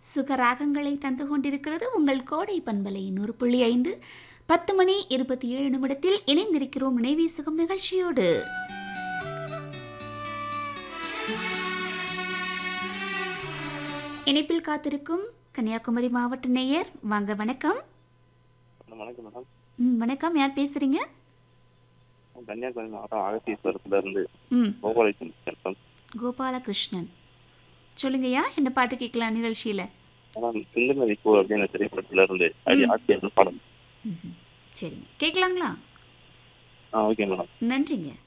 சுகராகங்களை தந்து கொண்டிருக்கிறது உங்கள் கோடை பண்பலை நூறு புள்ளி ஐந்து பத்து மணி இருபத்தி ஏழு நிமிடத்தில் இணைந்திருக்கிறோம் நினைவி சுகம் நிகழ்ச்சியோடு இணைப்பில் காத்திருக்கும் கன்னியாகுமரி மாவட்ட நேயர் வாங்க வணக்கம் வணக்கம் மேடம் ம், வணக்கம் யார் பேசுறீங்க கன்னியாகுமரி மாவட்டம் அகத்தீஸ்வரத்துல இருந்து ம் கோபாலகிருஷ்ணன் பேசுறேன். கோபாலகிருஷ்ணன் சொல்லுங்கய்யா என்ன பாட்டு கேட்கலாம் நிகழ்ச்சியில் மேடம் சிந்துமதி பூ அப்படின்ற திரைப்படத்துல இருந்து அடி ஆட்சியர் படம் சரிங்க கேட்கலாங்களா ஆ ஓகே மேடம் நன்றிங்க